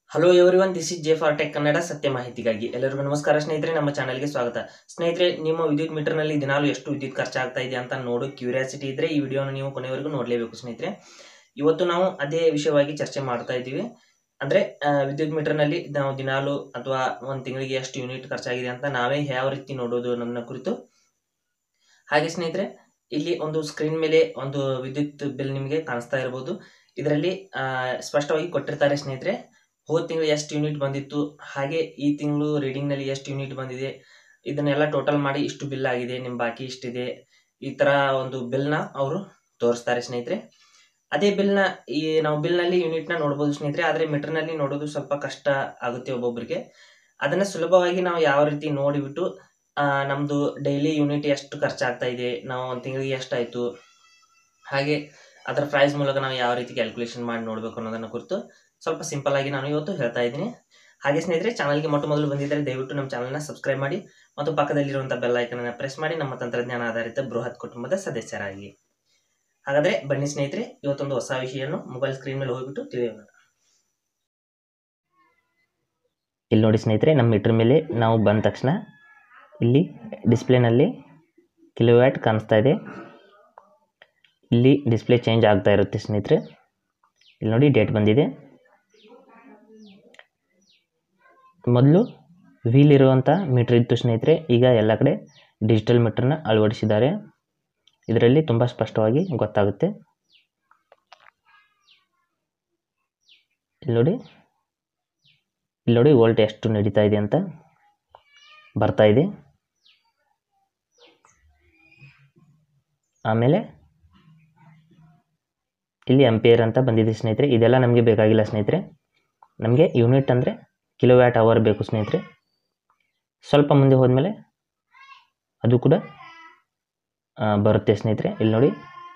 hello everyone this is J for tech Kannada ಸತ್ಯ ಮಾಹಿತಿಗಾಗಿ ಎಲ್ಲರಿಗೂ ನಮಸ್ಕಾರ ಸ್ನೇಹಿತರೆ ನಮ್ಮ ಚಾನಲ್ಗೆ ಸ್ವಾಗತ ಸ್ನೇಹಿತರೆ ನಿಮ್ಮ ವಿದ್ಯುತ್ ಮೀಟರ್ನಲ್ಲಿ ದಿನಾಲು ಎಷ್ಟು ವಿದ್ಯುತ್ ಖರ್ಚಾಗ್ತಾ ಇದೆ ಅಂತ ನೋಡೋ ಕ್ಯೂರಿಯಾಸಿಟಿ ಇದ್ರೆ ಈ ವಿಡಿಯೋನ ನೀವು ಕೊನೆವರೆಗೂ ನೋಡಲೇಬೇಕು ಸ್ನೇಹಿತರೆ ಇವತ್ತು ನಾವು ಅದೇ ವಿಷಯವಾಗಿ ಚರ್ಚೆ ಮಾಡ್ತಾ ಇದ್ದೀವಿ ಅಂದರೆ ವಿದ್ಯುತ್ ಮೀಟರ್ನಲ್ಲಿ ನಾವು ದಿನಾಲು ಅಥವಾ ಒಂದು ತಿಂಗಳಿಗೆ ಎಷ್ಟು ಯೂನಿಟ್ ಖರ್ಚಾಗಿದೆ ಅಂತ ನಾವೇ ಯಾವ ರೀತಿ ನೋಡೋದು ನನ್ನ ಕುರಿತು ಹಾಗೆ ಸ್ನೇಹಿತರೆ ಇಲ್ಲಿ ಒಂದು ಸ್ಕ್ರೀನ್ ಮೇಲೆ ಒಂದು ವಿದ್ಯುತ್ ಬಿಲ್ ನಿಮಗೆ ಕಾಣಿಸ್ತಾ ಇರಬಹುದು ಇದರಲ್ಲಿ ಆ, ಸ್ಪಷ್ಟವಾಗಿ ಕೊಟ್ಟಿರ್ತಾರೆ ಸ್ನೇಹಿತರೆ ಹೋದ ತಿಂಗಳು ಎಷ್ಟು ಯೂನಿಟ್ ಬಂದಿತ್ತು ಹಾಗೆ ಈ ತಿಂಗಳು ರೀಡಿಂಗ್ನಲ್ಲಿ ಎಷ್ಟು ಯೂನಿಟ್ ಬಂದಿದೆ ಇದನ್ನೆಲ್ಲ ಟೋಟಲ್ ಮಾಡಿ ಇಷ್ಟು ಬಿಲ್ ಆಗಿದೆ ನಿಮ್ಮ ಬಾಕಿ ಇಷ್ಟಿದೆ ಈ ಥರ ಒಂದು ಬಿಲ್ನ ಅವರು ತೋರಿಸ್ತಾರೆ ಸ್ನೇಹಿತರೆ ಅದೇ ಬಿಲ್ನ ಈ ನಾವು ಬಿಲ್ನಲ್ಲಿ ಯೂನಿಟ್ನ ನೋಡ್ಬೋದು ಸ್ನೇಹಿತರೆ ಆದರೆ ಮೀಟರ್ನಲ್ಲಿ ನೋಡೋದು ಸ್ವಲ್ಪ ಕಷ್ಟ ಆಗುತ್ತೆ ಒಬ್ಬೊಬ್ಬರಿಗೆ ಅದನ್ನು ಸುಲಭವಾಗಿ ನಾವು ಯಾವ ರೀತಿ ನೋಡಿಬಿಟ್ಟು ಆ, ನಮ್ದು ಡೈಲಿ ಯೂನಿಟ್ ಎಷ್ಟು ಖರ್ಚಾಗ್ತಾ ಇದೆ ನಾವು ಒಂದು ತಿಂಗಳಿಗೆ ಎಷ್ಟಾಯಿತು ಹಾಗೆ ಅದರ ಪ್ರೈಸ್ ಮೂಲಕ ನಾವು ಯಾವ ರೀತಿ ಕ್ಯಾಲ್ಕುಲೇಷನ್ ಮಾಡಿ ನೋಡಬೇಕು ಅನ್ನೋದನ್ನ ಕುರಿತು ಸ್ವಲ್ಪ ಸಿಂಪಲ್ ಆಗಿ ನಾನು ಇವತ್ತು ಹೇಳ್ತಾ ಇದ್ದೀನಿ ಹಾಗೆ ಸ್ನೇಹಿತರೆ ಚಾನಲ್ಗೆ ಮೊಟ್ಟ ಮೊದಲು ಬಂದಿದ್ದರೆ ದಯವಿಟ್ಟು ನಮ್ಮ ಚಾನಲ್ನ ಸಬ್ಸ್ಕ್ರೈಬ್ ಮಾಡಿ ಮತ್ತು ಪಕ್ಕದಲ್ಲಿರುವಂಥ ಬೆಲ್ ಐಕನನ್ನು ಪ್ರೆಸ್ ಮಾಡಿ ನಮ್ಮ ತಂತ್ರಜ್ಞಾನ ಆಧಾರಿತ ಬೃಹತ್ ಕುಟುಂಬದ ಸದಸ್ಯರಾಗಿ ಹಾಗಾದರೆ ಬನ್ನಿ ಸ್ನೇಹಿತರೆ ಇವತ್ತೊಂದು ಹೊಸ ವಿಷಯವನ್ನು ಮೊಬೈಲ್ ಸ್ಕ್ರೀನ್ ಮೇಲೆ ಹೋಗ್ಬಿಟ್ಟು ತಿಳಿಯೋಣ ಇಲ್ಲಿ ನೋಡಿ ಸ್ನೇಹಿತರೆ ನಮ್ಮ ಮೀಟರ್ ಮೇಲೆ ನಾವು ಬಂದ ತಕ್ಷಣ ಇಲ್ಲಿ ಡಿಸ್ಪ್ಲೇನಲ್ಲಿ ಕಿಲೋವ್ಯಾಟ್ ಕಾಣಿಸ್ತಾ ಇದೆ ಇಲ್ಲಿ ಡಿಸ್ಪ್ಲೇ ಚೇಂಜ್ ಆಗ್ತಾ ಇರುತ್ತೆ ಸ್ನೇಹಿತರೆ ಇಲ್ಲಿ ನೋಡಿ ಡೇಟ್ ಬಂದಿದೆ ಮೊದಲು ವೀಲ್ ಇರುವಂಥ ಮೀಟ್ರ್ ಇತ್ತು ಸ್ನೇಹಿತರೆ ಈಗ ಎಲ್ಲ ಕಡೆ ಡಿಜಿಟಲ್ ಮೀಟ್ರನ್ನ ಅಳವಡಿಸಿದ್ದಾರೆ ಇದರಲ್ಲಿ ತುಂಬ ಸ್ಪಷ್ಟವಾಗಿ ಗೊತ್ತಾಗುತ್ತೆ ಇಲ್ಲಿ ನೋಡಿ ಇಲ್ಲಿ ನೋಡಿ ವೋಲ್ಟ್ ಎಷ್ಟು ನಡೀತಾ ಇದೆ ಅಂತ ಬರ್ತಾ ಇದೆ ಆಮೇಲೆ ಇಲ್ಲಿ ಅಂಪೇರ್ ಅಂತ ಬಂದಿದೆ ಸ್ನೇಹಿತರೆ ಇದೆಲ್ಲ ನಮಗೆ ಬೇಕಾಗಿಲ್ಲ ಸ್ನೇಹಿತರೆ ನಮಗೆ ಯೂನಿಟ್ ಅಂದರೆ ಕಿಲೋವ್ಯಾಟ್ ಅವರ್ ಬೇಕು ಸ್ನೇಹಿತರೆ ಸ್ವಲ್ಪ ಮುಂದೆ ಹೋದ್ಮೇಲೆ ಅದು ಕೂಡ ಆ, ಬರುತ್ತೆ ಸ್ನೇಹಿತರೆ ಇಲ್ಲಿ ನೋಡಿ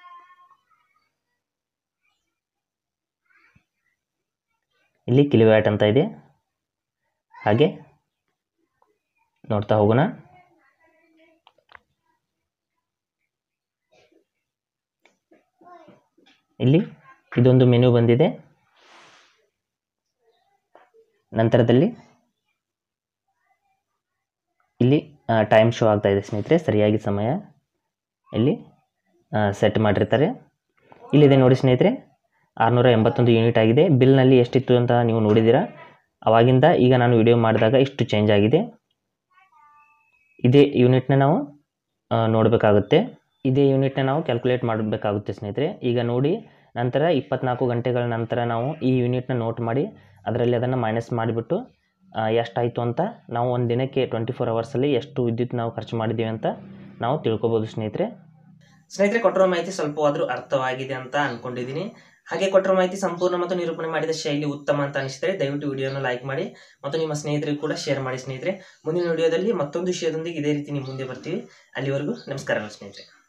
ಇಲ್ಲಿ ಕಿಲೋವ್ಯಾಟ್ ಅಂತ ಇದೆ ಹಾಗೆ ನೋಡ್ತಾ ಹೋಗೋಣ ಇಲ್ಲಿ ಇದೊಂದು ಮೆನು ಬಂದಿದೆ ನಂತರದಲ್ಲಿ ಇಲ್ಲಿ ಟೈಮ್ ಶೋ ಆಗ್ತಾ ಇದೆ ಸ್ನೇಹಿತರೆ ಸರಿಯಾಗಿ ಸಮಯ ಇಲ್ಲಿ ಸೆಟ್ ಮಾಡಿರ್ತಾರೆ ಇಲ್ಲಿದೆ ನೋಡಿ ಸ್ನೇಹಿತರೆ ಆರುನೂರ ಎಂಬತ್ತೊಂದು ಯೂನಿಟ್ ಆಗಿದೆ ಬಿಲ್ನಲ್ಲಿ ಎಷ್ಟಿತ್ತು ಅಂತ ನೀವು ನೋಡಿದ್ದೀರಾ ಅವಾಗಿಂದ ಈಗ ನಾನು ವಿಡಿಯೋ ಮಾಡಿದಾಗ ಇಷ್ಟು ಚೇಂಜ್ ಆಗಿದೆ ಇದೇ ಯೂನಿಟ್ನ ನಾವು ಆ, ನೋಡಬೇಕಾಗುತ್ತೆ ಇದೇ ಯೂನಿಟ್ನ ನಾವು ಕ್ಯಾಲ್ಕುಲೇಟ್ ಮಾಡಬೇಕಾಗುತ್ತೆ ಸ್ನೇಹಿತರೆ ಈಗ ನೋಡಿ ನಂತರ ಇಪ್ಪತ್ನಾಲ್ಕು ಗಂಟೆಗಳ ನಂತರ ನಾವು ಈ ಯೂನಿಟ್ನ ನೋಟ್ ಮಾಡಿ ಅದರಲ್ಲಿ ಅದನ್ನು ಮೈನಸ್ ಮಾಡಿಬಿಟ್ಟು ಆ, ಎಷ್ಟಾಯಿತು ಅಂತ ನಾವು ಒಂದು ದಿನಕ್ಕೆ ಟ್ವೆಂಟಿ ಫೋರ್ ಅವರ್ಸಲ್ಲಿ ಎಷ್ಟು ವಿದ್ಯುತ್ ನಾವು ಖರ್ಚು ಮಾಡಿದ್ದೀವಿ ಅಂತ ನಾವು ತಿಳ್ಕೊಬೋದು ಸ್ನೇಹಿತರೆ ಸ್ನೇಹಿತರೆ ಕೊಟ್ಟಿರೋ ಮಾಹಿತಿ ಸ್ವಲ್ಪವಾದರೂ ಅರ್ಥವಾಗಿದೆ ಅಂತ ಅನ್ಕೊಂಡಿದ್ದೀನಿ ಹಾಗೆ ಕೊಟ್ಟಿರೋ ಮಾಹಿತಿ ಸಂಪೂರ್ಣ ಮತ್ತು ನಿರೂಪಣೆ ಮಾಡಿದ ಶೈಲಿ ಉತ್ತಮ ಅಂತ ಅನಿಸಿದರೆ ದಯವಿಟ್ಟು ವಿಡಿಯೋನ ಲೈಕ್ ಮಾಡಿ ಮತ್ತು ನಿಮ್ಮ ಸ್ನೇಹಿತರಿಗೂ ಕೂಡ ಶೇರ್ ಮಾಡಿ ಸ್ನೇಹಿತರೆ ಮುಂದಿನ ವಿಡಿಯೋದಲ್ಲಿ ಮತ್ತೊಂದು ವಿಷಯದೊಂದಿಗೆ ಇದೇ ರೀತಿ ನಿಮ್ಮ ಮುಂದೆ ಬರ್ತೀವಿ ಅಲ್ಲಿವರೆಗೂ ನಮಸ್ಕಾರಗಳು ಸ್ನೇಹಿತರೆ